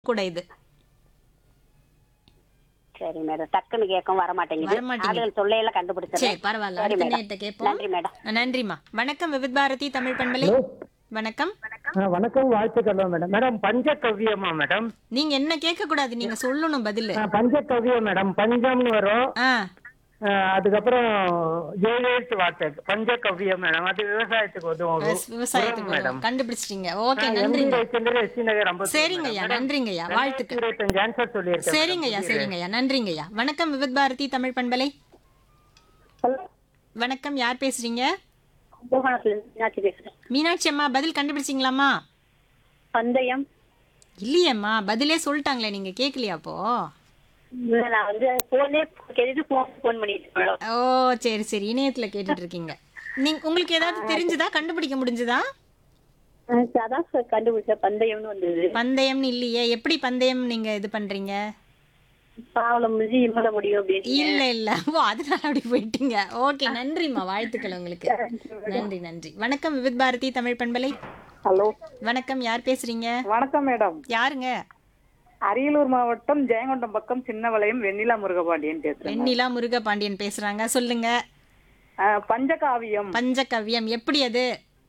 கூட இது சரி மேடம் டக்குன்னு கேட்கும் வர மாட்டேங்குது வர மாட்டேங்குது. ஆளுகள் சொல்லையில சரி கண்டுபிடிச்சிடறேன் பரவாயில்ல சரி அடுத்த மேடம். நேரத்தை கேட்போம் நன்றி மேடம் நன்றிம்மா வணக்கம் விவித் பாரதி தமிழ் பண்பலை வணக்கம் ஆ, வணக்கம் வாழ்த்துக்கள் மேடம் மேடம் பஞ்சகவ்யமா மேடம் நீங்க என்ன கேட்க கூடாது நீங்க சொல்லணும் பதிலு ஆ, பஞ்சகவ்யம் மேடம் பஞ்சம்னு வரும் ஆ ஆ, அதுக்கப்புறம் ஏழு எழுத்து வார்த்தை பஞ்சகவ்யம் மேடம் அது விவசாயத்துக்கு உதவும் விவஸ்- விவசாயத்துக்கு மேடம் உதவும். கண்டுபிடிச்சிட்டீங்க ஓகே எம்பி நன்றிங்க ரவிச்சந்திரன் எஸ் சி நகர் ஐம்பத்தி சரிங்கய்யா நன்றிங்கய்யா வாழ்த்துக்கள் இருபத்தஞ்சு ஆன்சர் சொல்லியிருக்கேன் சரிங்கய்யா சரிங்கய்யா நன்றிங்கய்யா வணக்கம் விவித் பாரதி தமிழ் பண்பலை வணக்கம் யார் பேசுறீங்க கும்பகோணத்துல இருந்து மீனாட்சி பேசுறேன் மீனாட்சி அம்மா பதில் கண்டுபிடிச்சிங்களாம்மா பந்தயம் இல்லையேம்மா பதிலே சொல்லிட்டாங்களே நீங்க கேட்கலையா அப்போ இல்ல, நான் வந்து போனே கேட்டுட்டு போன் போன் பண்ணிட்டு மேடம் ஓ சரி சரி இணையத்துல கேட்டுட்டு இருக்கீங்க நீங்க உங்களுக்கு ஏதாவது தெரிஞ்சுதா கண்டுபிடிக்க முடிஞ்சுதா அதான் சார் கண்டுபிடிச்சேன் பந்தயம்னு வந்தது பந்தயம்னு இல்லையே எப்படி பந்தயம் நீங்க இது பண்றீங்க பாவலம் முடிஞ்சு இம்மட முடியும் அப்படின்னு இல்ல இல்ல ஓ அதனால அப்படி போயிட்டீங்க ஓகே நன்றிம்மா வாழ்த்துக்கள் உங்களுக்கு நன்றி நன்றி வணக்கம் விவித் பாரதி தமிழ் பண்பலை ஹலோ வணக்கம் யார் பேசுறீங்க வணக்கம் மேடம் யாருங்க அரியலூர் மாவட்டம் ஜெயங்கொண்டம் பக்கம் சின்னவளையம் வெண்ணிலா முருகபாண்டியன் பேசுறேன் வெண்ணிலா முருக பாண்டியன் பேசுறாங்க சொல்லுங்க அஹ், பஞ்சகாவியம் பஞ்சகவ்யம் எப்படி அது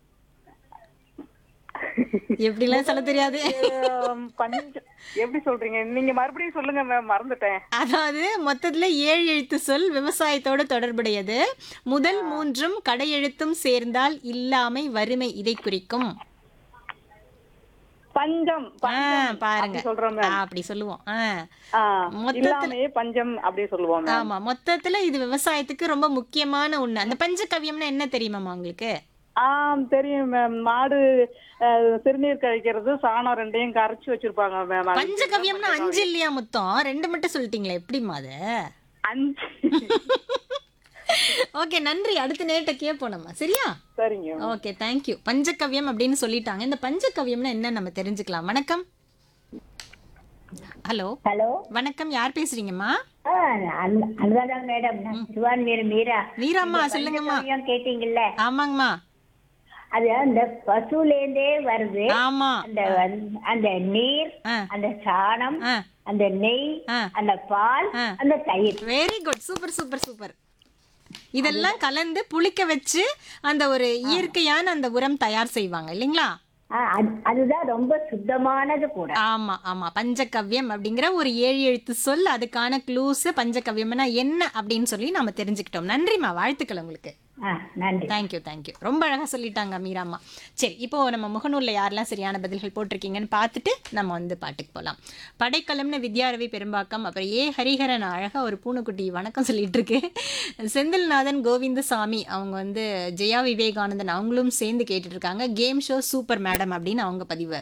எப்படிலாம் சொல்ல தெரியாது அஹ், பஞ்ச எப்படி சொல்றீங்க நீங்க மறுபடியும் சொல்லுங்க மேம் மறந்துட்டேன் அதாவது மொத்தத்துல ஏழு எழுத்து சொல் விவசாயத்தோட தொடர்புடையது முதல் மூன்றும் கடையெழுத்தும் சேர்ந்தால் இல்லாமை வறுமை இதை குறிக்கும் பஞ்சம் ஆ, பாருங்க அப்படி சொல்றோம் ஆ, அப்படி சொல்லுவோம் ஆ. ஆ, மொத்தத்துல- இல்லாமையே பஞ்சம் அப்படி சொல்லுவோம் மேம் ஆமா மொத்தத்துல இது விவசாயத்துக்கு ரொம்ப முக்கியமான ஒண்ணு அந்த பஞ்சகவ்யம்னா என்ன தெரியுமாமா உங்களுக்கு ஆம் தெரியும் மேம் மாடு அஹ், சிறுநீர் கழிக்கிறது சாணம் ரெண்டையும் கரைச்சு வச்சிருப்பாங்க மேம் அது பஞ்சகவ்யம்னா அஞ்சு இல்லையா மொத்தம் ரெண்டு மட்டும் சொல்லிட்டீங்களே எப்படிமா அது அஞ்சு ஓகே நன்றி அடுத்த நேரத்தை கேட்போம் நம்ம சரியா சரிங்க ஓகே தேங்க்யூ பஞ்சகவ்யம் அப்படின்னு சொல்லிட்டாங்க இந்த பஞ்சகவ்யம்னா என்ன நம்ம தெரிஞ்சுக்கலாம் வணக்கம் ஹலோ ஹலோ வணக்கம் யார் பேசுறீங்கம்மா அனுராதா மேடம் நான் திருவான்மீர் மீரா மீராம்மா சொல்லுங்கம்மா பஞ்சகவ்யம் கேட்டீங்கல்ல ஆமாங்கம்மா அது அந்த பசுலேருந்தே வருது ஆமா அந்த வந்து- அந்த நீர் ஆ. அந்த சாணம் ஆ அந்த நெய் ஆ. அந்த பால் ஆ. அந்த தயிர் very good super super super இதெல்லாம் கலந்து புளிக்க வச்சு அந்த ஒரு இயற்கையான அந்த உரம் தயார் செய்வாங்க இல்லைங்களா ஆ, அது- அதுதான் ரொம்ப சுத்தமானது கூட ஆமா ஆமா பஞ்சகவ்யம் அப்படிங்கிற ஒரு ஏழு எழுத்து சொல் அதுக்கான க்ளூஸ் பஞ்சகவ்யம்னா என்ன அப்படின்னு சொல்லி நம்ம தெரிஞ்சுக்கிட்டோம் நன்றிம்மா வாழ்த்துக்கள் உங்களுக்கு ஆ, நன்றி தேங்க்யூ தேங்க்யூ ரொம்ப அழகா சொல்லிட்டாங்க மீராம்மா சரி இப்போ நம்ம முகநூல்ல யாரெல்லாம் சரியான பதில்கள் போட்டிருக்கீங்கன்னு பார்த்துட்டு நம்ம வந்து பாட்டுக்கு போகலாம் படைக்கலம்னு வித்யாரவி பெரும்பாக்கம் அப்புறம் ஏ ஹரிஹரன் அழகா ஒரு பூனைக்குட்டி வணக்கம் சொல்லிட்டு இருக்கு செந்தில்நாதன் கோவிந்தசாமி அவங்க வந்து ஜெயா விவேகானந்தன் அவங்களும் சேர்ந்து கேட்டுட்டு இருக்காங்க கேம் ஷோ சூப்பர் மேடம் அப்படின்னு அவங்க பதிவு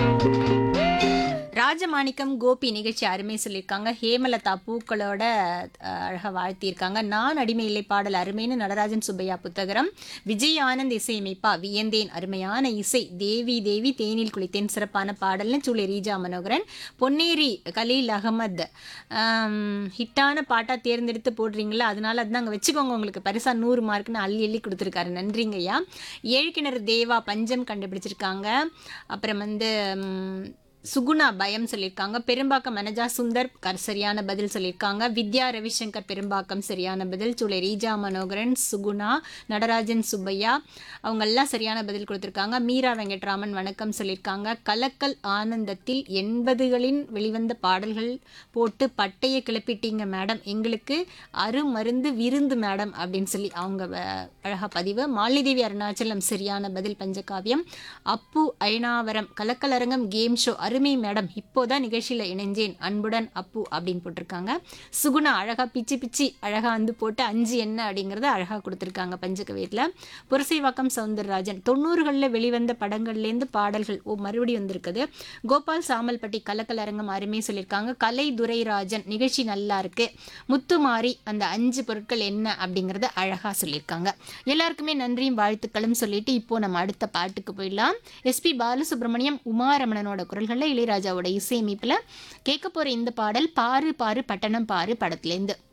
ராஜமாணிக்கம் கோபி நிகழ்ச்சி அருமை சொல்லியிருக்காங்க ஹேமலதா பூக்களோட அஹ், அழகா வாழ்த்தியிருக்காங்க நான் அடிமை இல்லை பாடல் அருமைன்னு நடராஜன் சுப்பையா புத்தகரம் விஜய் ஆனந்த் இசையமைப்பா வியந்தேன் அருமையான இசை தேவி தேவி தேனில் குளித்தேன் சிறப்பான பாடல்னு சூளை ரீஜா மனோகரன் பொன்னேரி கலீல் அகமத் ஆம், ஹிட்டான பாட்டா தேர்ந்தெடுத்து போடுறீங்களா அதனால அதுதான் அங்கே வச்சுக்கோங்க உங்களுக்கு பரிசா நூறு மார்க்னு அள்ளி அள்ளி கொடுத்துருக்காரு நன்றிங்க ஐயா ஏழு கிணறு தேவா பஞ்சம் கண்டுபிடிச்சிருக்காங்க அப்புறம் வந்து ம், சுகுணா பயம் சொல்லியிருக்காங்க பெரும்பாக்கம் மனஜா சுந்தர் கர் சரியான பதில் சொல்லியிருக்காங்க வித்யா ரவிசங்கர் பெரும்பாக்கம் சரியான பதில் சூளை ரீஜா மனோகரன் சுகுணா நடராஜன் சுப்பையா அவங்க எல்லாம் சரியான பதில் கொடுத்துருக்காங்க மீரா வெங்கட்ராமன் வணக்கம் சொல்லியிருக்காங்க கலக்கல் ஆனந்தத்தில் எண்பதுகளின் வெளிவந்த பாடல்கள் போட்டு பட்டையை கிளப்பிட்டீங்க மேடம் எங்களுக்கு அருமருந்து விருந்து மேடம் அப்படின்னு சொல்லி அவங்க வ- அழகா பதிவு மாலிதேவி அருணாச்சலம் சரியான பதில் பஞ்சகாவியம் அப்பு ஐனாவரம் கலக்கலரங்கம் கேம் ஷோ அருமை மேடம் இப்போதான் நிகழ்ச்சியில இணைஞ்சேன் அன்புடன் அப்பு அப்படின்னு போட்டிருக்காங்க சுகுணா அழகா பிச்சி பிச்சி அழகா வந்து போட்டு அஞ்சு என்ன அப்படிங்கறத அழகா கொடுத்துருக்காங்க பஞ்சகவியத்துல புரசைவாக்கம் சவுந்தரராஜன் தொண்ணூறுகளில் வெளிவந்த படங்கள்லேருந்து பாடல்கள் ஓ மறுபடியும் வந்திருக்குது கோபால் சாமல்பட்டி கலக்கலரங்கம் அருமை சொல்லியிருக்காங்க கலை துரைராஜன் நிகழ்ச்சி நல்லா இருக்கு முத்துமாரி அந்த அஞ்சு பொருட்கள் என்ன அப்படிங்கறத அழகா சொல்லியிருக்காங்க எல்லாருக்குமே நன்றியும் வாழ்த்துக்களும் சொல்லிட்டு இப்போ நம்ம அடுத்த பாட்டுக்கு போயிடலாம் எஸ்பி பாலசுப்ரமணியம் உமாரமணனோட குரல்களில் இளையராஜாவோட இசையமைப்பில் கேட்க போற இந்த பாடல் பாரு பாரு பட்டணம் பாரு படத்துலேருந்து